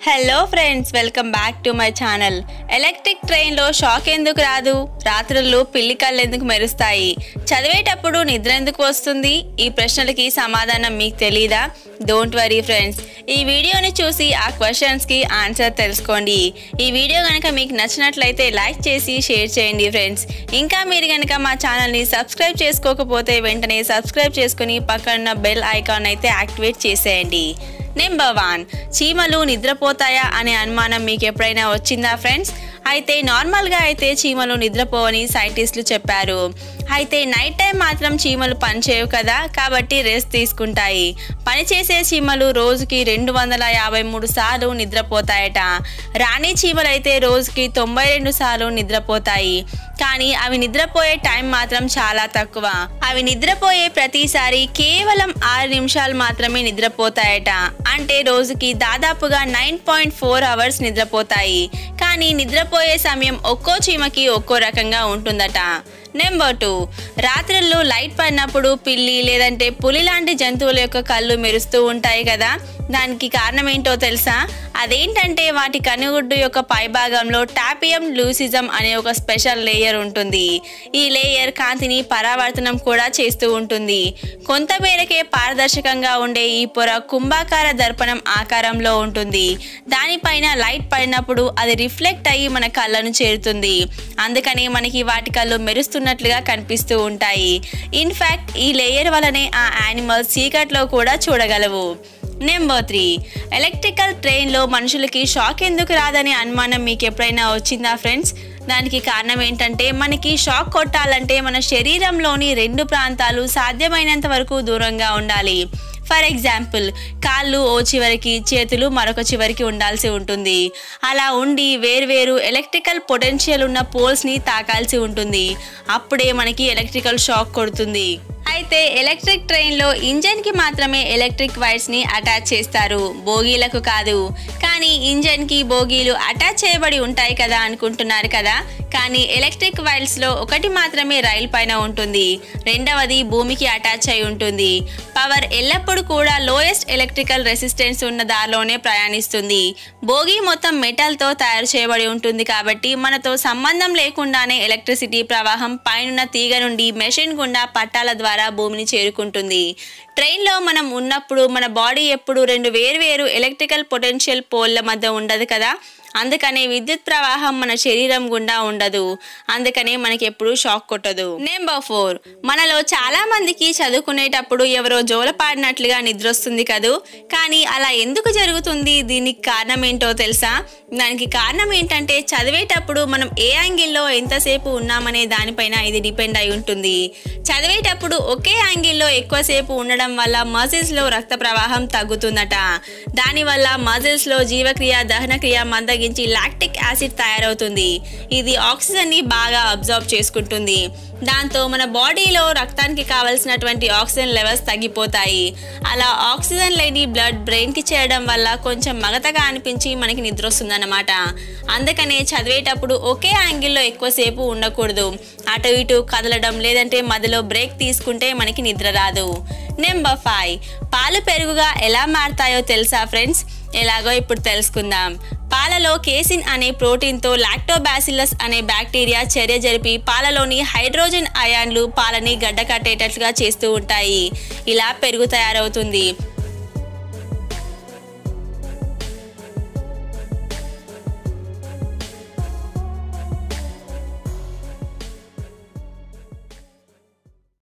hello friends welcome back to my channel electric ట్రైన్లో shock ఎందుకు రాదు రాత్రుల్లో పిల్లి కళ్ళు ఎందుకు మెరుస్తాయి చదివేటప్పుడు నిద్ర ఎందుకు వస్తుంది ఈ ప్రశ్నలకి సమాధానం మీకు తెలీదా డోంట్ వరీ ఫ్రెండ్స్ ఈ వీడియోని చూసి ఆ క్వశ్చన్స్కి ఆన్సర్ తెలుసుకోండి ఈ వీడియో కనుక మీకు నచ్చినట్లయితే లైక్ చేసి షేర్ చేయండి ఫ్రెండ్స్ ఇంకా మీరు కనుక మా ఛానల్ని సబ్స్క్రైబ్ చేసుకోకపోతే వెంటనే సబ్స్క్రైబ్ చేసుకుని పక్కన బెల్ ఐకాన్ అయితే యాక్టివేట్ చేసేయండి నెంబర్ వన్ చీమలు నిద్రపోతాయా అనే అనుమానం మీకు ఎప్పుడైనా వచ్చిందా ఫ్రెండ్స్ అయితే నార్మల్గా అయితే చీమలు నిద్రపోవని సైంటిస్టులు చెప్పారు అయితే నైట్ టైం మాత్రం చీమలు పనిచేయవు కదా కాబట్టి రెస్ట్ తీసుకుంటాయి పనిచేసే చీమలు రోజుకి రెండు వందల యాభై మూడు సార్లు నిద్రపోతాయట రాణి చీమలు అయితే రోజుకి తొంభై రెండు సార్లు నిద్రపోతాయి కానీ అవి నిద్రపోయే టైం మాత్రం చాలా తక్కువ అవి నిద్రపోయే ప్రతిసారి కేవలం ఆరు నిమిషాలు మాత్రమే నిద్రపోతాయట అంటే రోజుకి దాదాపుగా నైన్ పాయింట్ ఫోర్ అవర్స్ నిద్రపోతాయి కానీ నిద్రపోయే సమయం ఒక్కో చీమకి ఒక్కో రకంగా ఉంటుందట నెంబర్ టూ రాత్రుల్లో లైట్ పడినప్పుడు పిల్లి లేదంటే పులి లాంటి జంతువుల యొక్క కళ్ళు మెరుస్తూ ఉంటాయి కదా దానికి కారణం ఏంటో తెలుసా అదేంటంటే వాటి కనుగుడ్డు యొక్క పైభాగంలో టాపియం లూసిజం అనే ఒక స్పెషల్ లేయర్ ఉంటుంది ఈ లేయర్ కాంతిని పరావర్తనం కూడా చేస్తూ ఉంటుంది కొంతమేరకే పారదర్శకంగా ఉండే ఈ పొర కుంభాకార దర్పణం ఆకారంలో ఉంటుంది దానిపైన లైట్ పడినప్పుడు అది రిఫ్లెక్ట్ అయ్యి మన కళ్ళను చేరుతుంది అందుకని మనకి వాటి కళ్ళు మెరుస్తున్నట్లుగా కనిపిస్తూ ఉంటాయి ఇన్ఫ్యాక్ట్ ఈ లేయర్ వలనే ఆ యానిమల్స్ చీకట్లో కూడా చూడగలవు నెంబర్ త్రీ ఎలక్ట్రికల్ ట్రైన్లో మనుషులకి షాక్ ఎందుకు రాదనే అనుమానం మీకు ఎప్పుడైనా వచ్చిందా ఫ్రెండ్స్ దానికి కారణం ఏంటంటే మనకి షాక్ కొట్టాలంటే మన శరీరంలోని రెండు ప్రాంతాలు సాధ్యమైనంత వరకు దూరంగా ఉండాలి ఫర్ ఎగ్జాంపుల్ కాళ్ళు ఓ చివరికి చేతులు మరొక చివరికి ఉండాల్సి ఉంటుంది అలా ఉండి వేర్వేరు ఎలక్ట్రికల్ పొటెన్షియల్ ఉన్న పోల్స్ని తాకాల్సి ఉంటుంది అప్పుడే మనకి ఎలక్ట్రికల్ షాక్ కొడుతుంది అయితే ఎలక్ట్రిక్ ట్రైన్లో ఇంజన్కి మాత్రమే ఎలక్ట్రిక్ వైర్స్ని అటాచ్ చేస్తారు బోగీలకు కాదు కానీ ఇంజన్కి బోగీలు అటాచ్ చేయబడి ఉంటాయి కదా అనుకుంటున్నారు కదా కానీ ఎలక్ట్రిక్ వైర్స్లో ఒకటి మాత్రమే రైలు పైన ఉంటుంది రెండవది భూమికి అటాచ్ అయి ఉంటుంది పవర్ ఎల్లప్పుడూ కూడా లోయెస్ట్ ఎలక్ట్రికల్ రెసిస్టెన్స్ ఉన్న దారిలోనే ప్రయాణిస్తుంది బోగి మొత్తం మెటల్తో తయారు చేయబడి ఉంటుంది కాబట్టి మనతో సంబంధం లేకుండానే ఎలక్ట్రిసిటీ ప్రవాహం పైనున్న తీగ నుండి మెషిన్ గుండా పట్టాల ద్వారా భూమిని చేరుకుంటుంది ట్రైన్లో మనం ఉన్నప్పుడు మన బాడీ ఎప్పుడు రెండు వేర్వేరు ఎలక్ట్రికల్ పొటెన్షియల్ పోల్ల మధ్య ఉండదు కదా అందుకనే విద్యుత్ ప్రవాహం మన శరీరం గుండా ఉండదు అందుకనే మనకి ఎప్పుడు షాక్ కొట్టదు నెంబర్ ఫోర్ మనలో చాలా మందికి చదువుకునేటప్పుడు ఎవరో జోలపాడినట్లుగా నిద్ర వస్తుంది కదూ కానీ అలా ఎందుకు జరుగుతుంది దీనికి కారణం ఏంటో తెలుసా దానికి కారణం ఏంటంటే చదివేటప్పుడు మనం ఏ యాంగిల్లో ఎంతసేపు ఉన్నామనే దానిపైన ఇది డిపెండ్ అయి ఉంటుంది చదివేటప్పుడు ఒకే యాంగిల్లో ఎక్కువసేపు ఉండడం వల్ల మజిల్స్లో రక్త ప్రవాహం తగ్గుతుందట దానివల్ల మజిల్స్లో జీవక్రియ దహనక్రియ మందగించి లాక్టిక్ యాసిడ్ తయారవుతుంది ఇది ఆక్సిజన్ని బాగా అబ్జర్వ్ చేసుకుంటుంది దాంతో మన బాడీలో రక్తానికి కావలసినటువంటి ఆక్సిజన్ లెవెల్స్ తగ్గిపోతాయి అలా ఆక్సిజన్ లేని బ్లడ్ బ్రెయిన్కి చేరడం వల్ల కొంచెం మగతగా అనిపించి మనకి నిద్ర వస్తుందన్నమాట అందుకనే చదివేటప్పుడు ఒకే యాంగిల్లో ఎక్కువసేపు ఉండకూడదు అటు ఇటు కదలడం లేదంటే మధ్యలో బ్రేక్ తీసుకుంటే మనకి నిద్ర రాదు నెంబర్ ఫైవ్ పాలు పెరుగుగా ఎలా మారతాయో తెలుసా ఫ్రెండ్స్ ఎలాగో ఇప్పుడు తెలుసుకుందాం పాలలో కేసిన్ అనే ప్రోటీన్తో లాక్టోబాసిల్లస్ అనే బ్యాక్టీరియా చర్య జరిపి పాలలోని హైడ్రోజన్ అయాన్లు పాలని గడ్డకట్టేటట్లుగా చేస్తూ ఉంటాయి ఇలా పెరుగు తయారవుతుంది